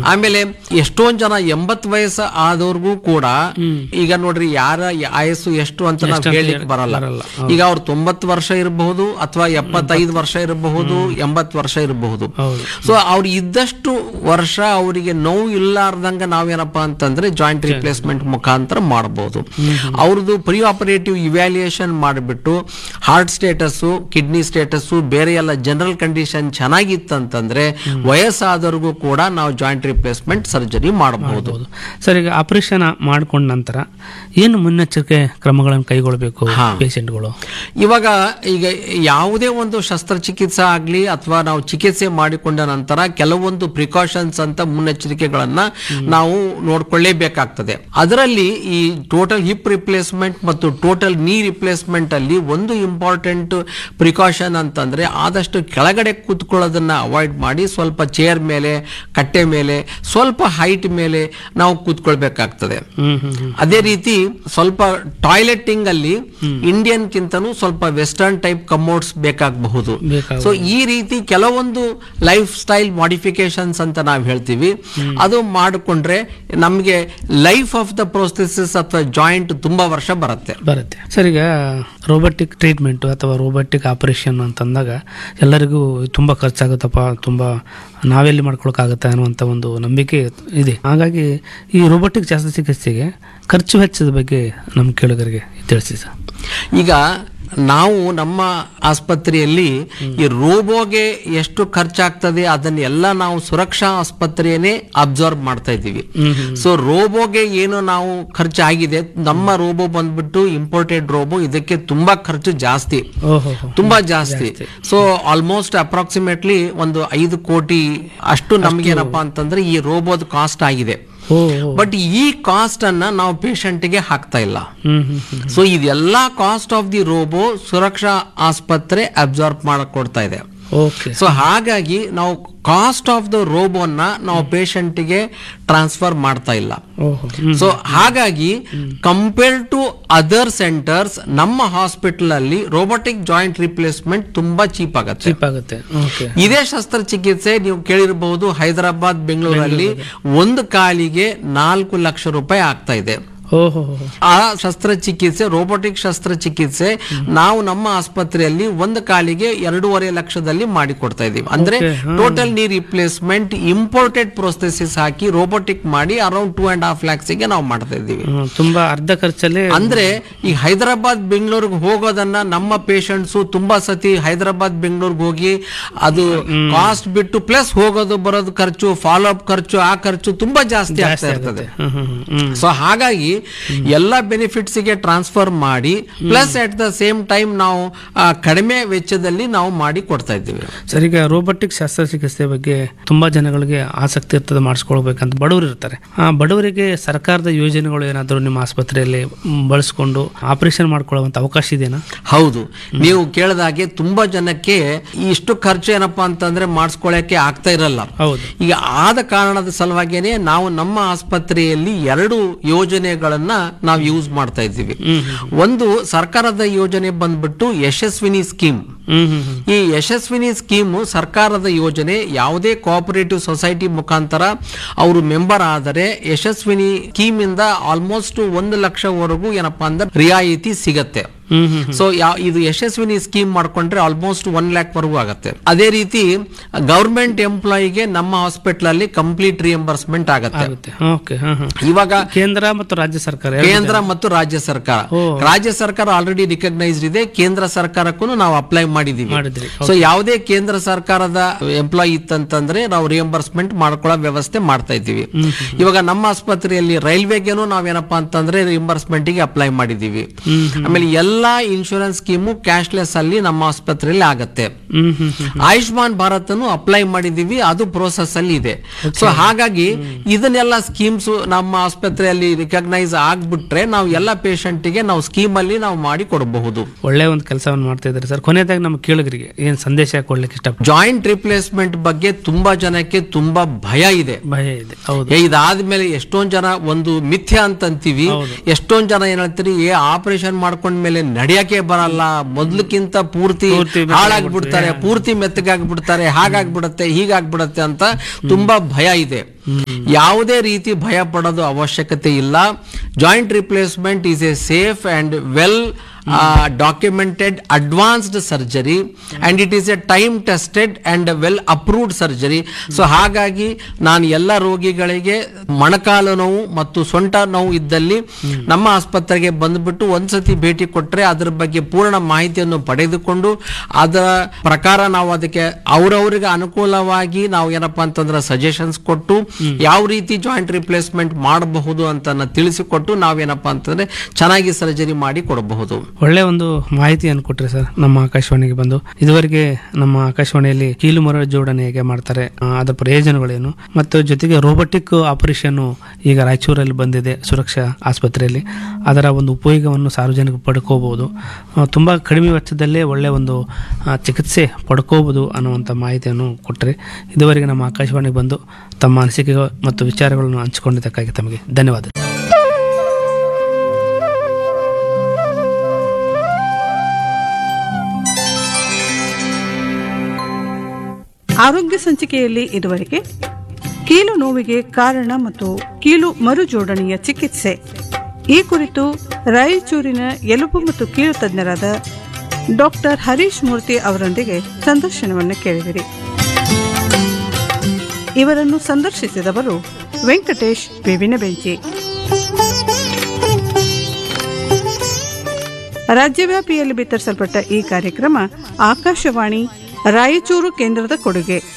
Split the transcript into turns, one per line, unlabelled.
ಆಮೇಲೆ ಎಷ್ಟೊಂದ್ ಜನ ಎಂಬತ್ ವಯಸ್ಸು ಆದವ್ರಿಗೂ ಕೂಡ ಈಗ ನೋಡ್ರಿ ಯಾರ ಆಯಸ್ಸು ಎಷ್ಟು ಅಂತ ನಾವು ಹೇಳಲಿಕ್ಕೆ ಬರಲ್ಲ
ಬರಲ್ಲ.
ಈಗ ಅವ್ರು ತೊಂಬತ್ತು ವರ್ಷ ಇರಬಹುದು ಅಥವಾ ಎಪ್ಪತ್ತೈದು ವರ್ಷ ಇರಬಹುದು ಎಂಬತ್ತು ವರ್ಷ ಇರಬಹುದು
ಹೌದು
ಸೊ ಅವ್ರು ಇದ್ದಷ್ಟು ವರ್ಷ ಅವರಿಗೆ ನೋವು ಇಲ್ಲಾರ್ದಂಗ ನಾವೇನಪ್ಪಾ ಅಂತಂದ್ರೆ ಜಾಯಿಂಟ್ ರಿಪ್ಲೇಸ್ಮೆಂಟ್ ಮುಖಾಂತರ ಮಾಡಬಹುದು ಅವ್ರದ್ದು ಪ್ರಿ ಆಪರೇಟಿವ್ ಇವ್ಯಾಲ್ಯೂಯೇಷನ್ ಮಾಡಿಬಿಟ್ಟು ಹಾರ್ಟ್ ಸ್ಟೇಟಸ್ಸು ಕಿಡ್ನಿ ಸ್ಟೇಟಸ್ಸು ಬೇರೆ ಎಲ್ಲ ಜನರಲ್ ಕಂಡೀಷನ್ ಚೆನ್ನಾಗಿತ್ತಂತಂದ್ರೆ ವಯಸ್ಸಾದವ್ರಿಗೂ ಕೂಡ ನಾವು ಜಾಯಿಂಟ್ ರಿಪ್ಲೇಸ್ಮೆಂಟ್ ಸರ್ಜರಿ ಮಾಡಬಹುದು
ಹೌದು ಸರ್ ಈಗ ಆಪರೇಷನ್ ಮಾಡ್ಕೊಂಡ ನಂತರ ಏನು ಮುನ್ನೆಚ್ಚರಿಕೆ ಕ್ರಮಗಳನ್ನು ಕೈಗೊಳ್ಳಬೇಕು
ಹಾ.
ಪೇಷಂಟ್ಗಳು
ಇವಾಗ ಈಗ ಯಾವುದೇ ಒಂದು ಶಸ್ತ್ರಚಿಕಿತ್ಸೆ ಆಗ್ಲಿ ಅಥವಾ ನಾವು ಚಿಕಿತ್ಸೆ ಮಾಡಿಕೊಂಡ ನಂತರ ಕೆಲವೊಂದು ಪ್ರಿಕಾಷನ್ಸ್ ಅಂತ ಮುನ್ನೆಚ್ಚರಿಕೆಗಳನ್ನ ನಾವು ನೋಡ್ಕೊಳ್ಳೇಬೇಕಾಗ್ತದೆ ಅದರಲ್ಲಿ ಈ ಟೋಟಲ್ ಹಿಪ್ ರಿಪ್ಲೇಸ್ಮೆಂಟ್ ಮತ್ತು ಟೋಟಲ್ ನೀ ರಿಪ್ಲೇಸ್ಮೆಂಟ್ ಅಲ್ಲಿ ಒಂದು ಇಂಪಾರ್ಟೆಂಟ್ ಪ್ರಿಕಾಷನ್ ಅಂತಂದ್ರೆ ಆದಷ್ಟು ಕೆಳಗಡೆ ಕೂತ್ಕೊಳ್ಳೋದನ್ನ ಅವಾಯ್ಡ್ ಮಾಡಿ ಸ್ವಲ್ಪ ಚೇರ್ ಮೇಲೆ ಕಟ್ಟೆ ಮೇಲೆ ಸ್ವಲ್ಪ ಹೈಟ್ ಮೇಲೆ ನಾವು ಕೂತ್ಕೊಳ್ಬೇಕಾಗ್ತದೆ
ಹ್ಮ್ ಹ್ಮ್ ಹ್ಮ್
ಅದೇ ರೀತಿ ಸ್ವಲ್ಪ ಟಾಯ್ಲೆಟಿಂಗ್ ಅಲ್ಲಿ ಇಂಡಿಯನ್ ಕಿಂತನೂ ಸ್ವಲ್ಪ ವೆಸ್ಟರ್ನ್ ಟೈಪ್ ಕಮೋಡ್ಸ್ ಬೇಕಾಗಬಹುದು
ಬೇಕಾಗ
ಸೊ ಈ ರೀತಿ ಕೆಲವೊಂದು ಲೈಫ್ ಸ್ಟೈಲ್ ಮಾಡಿಫಿಕೇಶನ್ಸ್ ಅಂತ ನಾವು ಹೇಳ್ತೀವಿ ಅದು ಮಾಡಿಕೊಂಡ್ರೆ ನಮಗೆ ಲೈಫ್ ಆಫ್ ದ ಪ್ರೋಸೆಸಸ್ ಅಥವಾ ಜಾಯಿಂಟ್ ತುಂಬಾ ವರ್ಷ ಬರುತ್ತೆ
ಬರುತ್ತೆ ಸರ್ ಈಗ ರೋಬೋಟಿಕ್ ಟ್ರೀಟ್ಮೆಂಟ್ ಅಥವಾ ರೋಬೋಟಿಕ್ ಆಪರೇಷನ್ ಅಂತಂದಾಗ ಎಲ್ಲರಿಗೂ ತುಂಬ ಖರ್ಚಾಗುತ್ತಪ್ಪ ತುಂಬ ನಾವೆಲ್ಲಿ ಮಾಡ್ಕೊಳಕ್ಕಾಗತ್ತೆ ಅನ್ನುವಂಥ ಒಂದು ನಂಬಿಕೆ ಇದೆ ಹಾಗಾಗಿ ಈ ರೋಬೋಟಿಕ್ ಶಸ್ತ್ರಚಿಕಿತ್ಸೆಗೆ ಖರ್ಚು ವೆಚ್ಚದ ಬಗ್ಗೆ ನಮ್ಮ ಕೇಳುಗರಿಗೆ ತಿಳಿಸಿ ಸರ್
ಈಗ ನಾವು ನಮ್ಮ ಆಸ್ಪತ್ರೆಯಲ್ಲಿ ಈ ರೋಬೋಗೆ ಎಷ್ಟು ಖರ್ಚಾಗ್ತದೆ ಅದನ್ನೆಲ್ಲ ನಾವು ಸುರಕ್ಷಾ ಆಸ್ಪತ್ರೆಯನ್ನೇ ಅಬ್ಸರ್ವ್ ಮಾಡ್ತಾ ಇದ್ದೀವಿ ಸೊ ರೋಬೋಗೆ ಏನು ನಾವು ಖರ್ಚಾಗಿದೆ ನಮ್ಮ ರೋಬೋ ಬಂದ್ಬಿಟ್ಟು ಇಂಪೋರ್ಟೆಡ್ ರೋಬೋ ಇದಕ್ಕೆ ತುಂಬಾ ಖರ್ಚು ಜಾಸ್ತಿ
ಓಹೋ
ತುಂಬಾ ಜಾಸ್ತಿ ಸೊ ಆಲ್ಮೋಸ್ಟ್ ಅಪ್ರಾಕ್ಸಿಮೇಟ್ಲಿ ಒಂದು ಐದು ಕೋಟಿ ಅಷ್ಟು ನಮ್ಗೇನಪ್ಪಾ ಅಂತಂದ್ರೆ ಈ ರೋಬೋದ್ ಕಾಸ್ಟ್ ಆಗಿದೆ
ಓ
ಬಟ್ ಈ ಕಾಸ್ಟ್ ಅನ್ನ ನಾವು ಪೇಷಂಟ್ಗೆ ಹಾಕ್ತಾ ಇಲ್ಲ
ಹ್ಮ್ ಹ್ಮ್ ಹ್ಮ್
ಸೊ ಇದೆಲ್ಲ cost of the robo Suraksha ಆಸ್ಪತ್ರೆ ಅಬ್ಸಾರ್ಬ್ ಮಾಡಕೊಡ್ತಾ ಇದೆ
ಓಕೆ
ಸೊ ಹಾಗಾಗಿ ನಾವು ಕಾಸ್ಟ್ ಆಫ್ ದ ರೋಬೋನ ನಾವು ಪೇಷಂಟ್ಗೆ ಟ್ರಾನ್ಸ್ಫರ್ ಮಾಡ್ತಾ ಇಲ್ಲ
ಓಹೋ ಹ್ಮ್
ಸೊ ಹಾಗಾಗಿ ಕಂಪೇರ್ ಟು ಅದರ್ ಸೆಂಟರ್ಸ್ ನಮ್ಮ ಹಾಸ್ಪಿಟಲ್ ಅಲ್ಲಿ ರೋಬೋಟಿಕ್ ಜಾಯಿಂಟ್ ರಿಪ್ಲೇಸ್ಮೆಂಟ್ ತುಂಬಾ ಚೀಪ್ ಆಗುತ್ತೆ
ಚೀಪ್ ಆಗುತ್ತೆ ಓಕೆ
ಇದೇ ಶಸ್ತ್ರಚಿಕಿತ್ಸೆ ನೀವು ಕೇಳಿರಬಹುದು ಹೈದರಾಬಾದ್ ಬೆಂಗಳೂರಲ್ಲಿ ಒಂದು ಕಾಲಿಗೆ ನಾಲ್ಕು ಲಕ್ಷ ರೂಪಾಯಿ ಆಗ್ತಾ ಇದೆ
ಓಹೋ
ಆ ಶಸ್ತ್ರಚಿಕಿತ್ಸೆ ರೋಬೋಟಿಕ್ ಶಸ್ತ್ರಚಿಕಿತ್ಸೆ ನಾವು ನಮ್ಮ ಆಸ್ಪತ್ರೆಯಲ್ಲಿ ಒಂದು ಕಾಲಿಗೆ ಎರಡೂವರೆ ಲಕ್ಷದಲ್ಲಿ ಮಾಡಿಕೊಡ್ತಾ ಇದೀವಿ ಅಂದ್ರೆ total knee replacement imported prosthesis ಹಾಕಿ ರೋಬೋಟಿಕ್ ಮಾಡಿ around two and half lakhs ಗೆ ನಾವು ಮಾಡ್ತಾ ಇದ್ದೀವಿ
ಹ್ಮ್, ತುಂಬಾ ಅರ್ಧ ಖರ್ಚಲ್ಲಿ
ಅಂದ್ರೆ ಈ ಹೈದರಾಬಾದ್ ಬೆಂಗಳೂರಿಗೆ ಹೋಗೋದನ್ನ ನಮ್ಮ ಪೇಷಂಟ್ಸ್ ತುಂಬಾ ಸತಿ ಹೈದರಾಬಾದ್ ಬೆಂಗಳೂರಿಗೆ ಹೋಗಿ ಅದು ಕಾಸ್ಟ್ ಬಿಟ್ಟು ಪ್ಲಸ್ ಹೋಗೋದು ಬರೋದು ಖರ್ಚು ಫಾಲೋ ಅಪ್ ಖರ್ಚು ಆ ಖರ್ಚು ತುಂಬಾ ಜಾಸ್ತಿ ಆಗ್ತಾ ಇರ್ತದೆ
ಹ್ಮ್ ಹ್ಮ್ ಹ್ಮ್ ಹ್ಮ್
ಸೊ ಹಾಗಾಗಿ ಎಲ್ಲ ಬೆನಿಫಿಟ್ಸ್ ಗೆ ಟ್ರಾನ್ಸ್ಫರ್ ಮಾಡಿ plus at the same time ನಾವು ಆ, ಕಡಿಮೆ ವೆಚ್ಚದಲ್ಲಿ ನಾವು ಮಾಡಿ ಕೊಡ್ತಾ ಇದ್ದೀವಿ
ಸರ್ ಈಗ ರೋಬೋಟಿಕ್ ಶಸ್ತ್ರಚಿಕಿತ್ಸೆ ಬಗ್ಗೆ ತುಂಬಾ ಜನಗಳಿಗೆ ಆಸಕ್ತಿ ಇರ್ತದೆ ಮಾಡಿಸ್ಕೊಳ್ಬೇಕಂತ ಬಡವರು ಇರ್ತಾರೆ ಆ ಬಡವರಿಗೆ ಸರ್ಕಾರದ ಯೋಜನೆಗಳು ಏನಾದರೂ ನಿಮ್ಮ ಆಸ್ಪತ್ರೆಯಲ್ಲಿ ಮ್, ಬಳಸ್ಕೊಂಡು ಆಪರೇಷನ್ ಮಾಡ್ಕೊಳ್ಳುವಂತ ಅವಕಾಶ ಇದೆಯಾ
ಹೌದು ನೀವು ಕೇಳಿದಾಗೆ ತುಂಬಾ ಜನಕ್ಕೆ ಇಷ್ಟು ಖರ್ಚು ಏನಪ್ಪಾ ಅಂತಂದ್ರೆ ಮಾಡಿಸ್ಕೊಳಕ್ಕೆ ಆಗ್ತಾ ಇರಲ್ಲ
ಹೌದು
ಈಗ ಆದ ಕಾರಣದ ಸಲುವಾಗಿನೇ ನಾವು ನಮ್ಮ ಆಸ್ಪತ್ರೆಯಲ್ಲಿ ಎರಡು ಯೋಜನೆಗಳನ್ನ ನಾವು ಯೂಸ್ ಮಾಡ್ತಾ ಇದ್ದೀವಿ ಒಂದು ಸರ್ಕಾರದ ಯೋಜನೆ ಬಂದ್ಬಿಟ್ಟು ಯಶಸ್ವಿನಿ ಸ್ಕೀಮ್
ಹ್ಮ್ ಹ್ಮ್ ಹ್ಮ್
ಈ ಯಶಸ್ವಿನಿ ಸ್ಕೀಮ್ ಸರ್ಕಾರದ ಯೋಜನೆ ಯಾವುದೇ ಕೋಆಪರೇಟಿವ್ ಸೊಸೈಟಿ ಮುಖಾಂತರ ಅವರು ಮೆಂಬರ್ ಆದರೆ ಯಶಸ್ವಿನಿ ಸ್ಕೀಮ್ ಇಂದ ಆಲ್ಮೋಸ್ಟ್ ಒಂದು ಲಕ್ಷವರೆಗೂ ಏನಪ್ಪಾ ಅಂದ್ರೆ ರಿಯಾಯಿತಿ ಸಿಗತ್ತೆ
ಹ್ಮ್ ಹ್ಮ್
ಸೊ ಯಾವ ಇದು ಯಶಸ್ವಿನಿ ಸ್ಕೀಮ್ ಮಾಡ್ಕೊಂಡ್ರೆ ಆಲ್ಮೋಸ್ಟ್ ಒನ್ ಲ್ಯಾಕ್ ವರೆಗೂ ಆಗುತ್ತೆ ಅದೇ ರೀತಿ ಗವರ್ಮೆಂಟ್ ಎಂಪ್ಲಾಯಿಗೆ ನಮ್ಮ ಹಾಸ್ಪಿಟಲ್ ಅಲ್ಲಿ ಕಂಪ್ಲೀಟ್ ರಿಯಂಬರ್ಸ್ಮೆಂಟ್ ಆಗುತ್ತೆ
ಆಗುತ್ತೆ ಓಕೆ ಹಾ ಹಾ
ಇವಾಗ
ಕೇಂದ್ರ ಮತ್ತು ರಾಜ್ಯ ಸರ್ಕಾರ ಎರಡು
ಕೇಂದ್ರ ಮತ್ತು ರಾಜ್ಯ ಸರ್ಕಾರ
ಓ.
ರಾಜ್ಯ ಸರ್ಕಾರ ಆಲ್ರೆಡಿ ರಿಕಗ್ನೈಸ್ಡ್ ಇದೆ ಕೇಂದ್ರ ಸರ್ಕಾರಕ್ಕೂ ನಾವು ಅಪ್ಲೈ ಮಾಡಿದೀವಿ
ಮಾಡಿದ್ರಿ
ಸೊ ಯಾವುದೇ ಕೇಂದ್ರ ಸರ್ಕಾರದ ಎಂಪ್ಲಾಯಿ ಇತ್ತಂತಂದ್ರೆ ನಾವು ರಿಯಂಬರ್ಸ್ಮೆಂಟ್ ಮಾಡ್ಕೊಳ್ಳೋ ವ್ಯವಸ್ಥೆ ಮಾಡ್ತಾ ಇದ್ದೀವಿ ಇವಾಗ ನಮ್ಮ ಆಸ್ಪತ್ರೆಯಲ್ಲಿ ರೈಲ್ವೆಗೇನು ನಾವೇನಪ್ಪಾ ಅಂತಂದ್ರೆ ರಿಯಂಬರ್ಸ್ಮೆಂಟ್ ಗೆ ಅಪ್ಲೈ ಮಾಡಿದೀವಿ ಆಮೇಲೆ ಎಲ್ಲಾ ಇನ್ಶೂರೆನ್ಸ್ ಸ್ಕೀಮು ಕ್ಯಾಶ್ಲೆಸ್ ಅಲ್ಲಿ ನಮ್ಮ ಆಸ್ಪತ್ರೆಯಲ್ಲಿ ಆಗತ್ತೆ
ಹ್ಮ್ ಹ್ಮ್ ಹ್ಮ್
ಆಯುಷ್ಮಾನ್ ಭಾರತ್ ಅನ್ನು ಅಪ್ಲೈ ಮಾಡಿದೀವಿ ಅದು ಪ್ರೋಸೆಸ್ ಅಲ್ಲಿ ಇದೆ ಸೊ ಹಾಗಾಗಿ ಇದನ್ನೆಲ್ಲ ಸ್ಕೀಮ್ಸ್ ನಮ್ಮ ಆಸ್ಪತ್ರೆಯಲ್ಲಿ ರಿಕಗ್ನೈಸ್ ಆಗ್ಬಿಟ್ರೆ ನಾವು ಎಲ್ಲ patient ಗೆ ನಾವು ಸ್ಕೀಮ್ ಅಲ್ಲಿ ನಾವು ಮಾಡಿ ಕೊಡಬಹುದು
ಒಳ್ಳೆ ಒಂದು ಕೆಲಸವನ್ನು ಮಾಡ್ತಾ ಇದ್ದಾರೆ ಸರ್ ಕೊನೆಯದಾಗಿ ನಮ್ಮ ಕೇಳುಗರಿಗೆ ಏನ್ ಸಂದೇಶ ಕೊಡ್ಲಿಕ್ಕೆ ಇಷ್ಟ
ಜಾಯಿಂಟ್ ರಿಪ್ಲೇಸ್ಮೆಂಟ್ ಬಗ್ಗೆ ತುಂಬಾ ಜನಕ್ಕೆ ತುಂಬಾ ಭಯ ಇದೆ
ಭಯ ಇದೆ ಹೌದು
ಏ ಇದಾದ್ಮೇಲೆ ಎಷ್ಟೊಂದ್ ಜನ ಒಂದು ಮಿಥ್ಯ ಅಂತ ಅಂತೀವಿ ಎಷ್ಟೊಂದ್ ಜನ ಏನ್ ಹೇಳ್ತೀರಿ ಏ ಆಪರೇಷನ್ ಮಾಡ್ಕೊಂಡ್ಮೇಲೆ ನಡೆಯಕ್ಕೆ ಬರಲ್ಲ ಮೊದ್ಲಕ್ಕಿಂತ ಪೂರ್ತಿ
ಪೂರ್ತಿ
ಹಾಳಾಗ್ಬಿಡ್ತಾರೆ ಪೂರ್ತಿ ಮೆತ್ತಗಾಗ್ಬಿಡ್ತಾರೆ ಹಾಗಾಗ್ಬಿಡತ್ತೆ ಹೀಗಾಗ್ಬಿಡತ್ತೆ ಅಂತ ತುಂಬಾ ಭಯ ಇದೆ ಯಾವುದೇ ರೀತಿ ಭಯ ಪಡೋದು ಅವಶ್ಯಕತೆ ಇಲ್ಲ joint replacement is a safe and well documented advanced surgery and it is a time tested and well approved surgery so ಹಾಗಾಗಿ ನಾನು ಎಲ್ಲ ರೋಗಿಗಳಿಗೆ ಮೊಣಕಾಲು ನೋವು ಮತ್ತು ಸೊಂಟ ನೋವು ಇದ್ದಲ್ಲಿ ನಮ್ಮ ಆಸ್ಪತ್ರೆಗೆ ಬಂದ್ಬಿಟ್ಟು ಒಂದ್ಸತಿ ಭೇಟಿ ಕೊಟ್ರೆ ಅದ್ರ ಬಗ್ಗೆ ಪೂರ್ಣ ಮಾಹಿತಿಯನ್ನು ಪಡೆದುಕೊಂಡು ಅದರ ಪ್ರಕಾರ ನಾವು ಅದಕ್ಕೆ ಅವ್ರವ್ರಿಗೆ ಅನುಕೂಲವಾಗಿ ನಾವು ಏನಪ್ಪಾ ಅಂತಂದ್ರೆ ಸಜೆಷನ್ಸ್ ಕೊಟ್ಟು ಯಾವ ರೀತಿ ಜಾಯಿಂಟ್ ರಿಪ್ಲೇಸ್ಮೆಂಟ್ ಮಾಡಬಹುದು ಅಂತ ತಿಳಿಸಿಕೊಟ್ಟು ನಾವೇನಪ್ಪಾ ಅಂತಂದ್ರೆ ಚೆನ್ನಾಗಿ ಸರ್ಜರಿ ಮಾಡಿ ಕೊಡಬಹುದು
ಒಳ್ಳೆ ಒಂದು ಮಾಹಿತಿಯನ್ನು ಕೊಟ್ರಿ ಸರ್ ನಮ್ಮ ಆಕಾಶವಾಣಿಗೆ ಬಂದು ಇದುವರೆಗೆ ನಮ್ಮ ಆಕಾಶವಾಣಿಯಲ್ಲಿ ಕೀಲು ಮರ ಜೋಡಣೆ ಹೇಗೆ ಮಾಡ್ತಾರೆ ಆ, ಅದರ ಪ್ರಯೋಜನಗಳೇನು ಮತ್ತು ಜೊತೆಗೆ ರೋಬೋಟಿಕ್ ಆಪರೇಷನ್ ಈಗ ರಾಯಚೂರಲ್ಲಿ ಬಂದಿದೆ ಸುರಕ್ಷಾ ಆಸ್ಪತ್ರೆಯಲ್ಲಿ ಅದರ ಒಂದು ಉಪಯೋಗವನ್ನು ಸಾರ್ವಜನಿಕರು ಪಡ್ಕೋಬಹುದು ಆ, ತುಂಬಾ ಕಡಿಮೆ ವೆಚ್ಚದಲ್ಲೇ ಒಳ್ಳೆ ಒಂದು ಆ, ಚಿಕಿತ್ಸೆ ಪಡ್ಕೋಬಹುದು ಅನ್ನುವಂಥ ಮಾಹಿತಿಯನ್ನು ಕೊಟ್ಟರೆ ಇದುವರೆಗೆ ನಮ್ಮ ಆಕಾಶವಾಣಿಗೆ ಬಂದು ತಮ್ಮ ಅನಿಸಿಕೆಗಳು ಮತ್ತು ವಿಚಾರಗಳನ್ನು ಹಂಚಿಕೊಂಡಿದ್ದಕ್ಕಾಗಿ ತಮಗೆ ಧನ್ಯವಾದ
ಆರೋಗ್ಯ ಸಂಚಿಕೆಯಲ್ಲಿ ಇದುವರೆಗೆ ಕೀಲು ನೋವಿಗೆ ಕಾರಣ ಮತ್ತು ಕೀಲು ಮರುಜೋಡಣೆಯ ಚಿಕಿತ್ಸೆ ಈ ಕುರಿತು ರಾಯಚೂರಿನ ಎಲುಬು ಮತ್ತು ಕೀಲು ತಜ್ಞರಾದ ಡಾಕ್ಟರ್ ಹರೀಶ್ ಮೂರ್ತಿ ಅವರೊಂದಿಗೆ ಸಂದರ್ಶನವನ್ನು ಕೇಳಿದಿರಿ ಇವರನ್ನು ಸಂದರ್ಶಿಸಿದವರು ವೆಂಕಟೇಶ್ ಬೇವಿನ ಬೆಂಚಿ ರಾಜ್ಯವ್ಯಾಪಿಯಲ್ಲಿ ಬಿತ್ತರಿಸಲ್ಪಟ್ಟ ಈ ಕಾರ್ಯಕ್ರಮ ಆಕಾಶವಾಣಿ ರಾಯಚೂರು ಕೇಂದ್ರದ ಕೊಡುಗೆ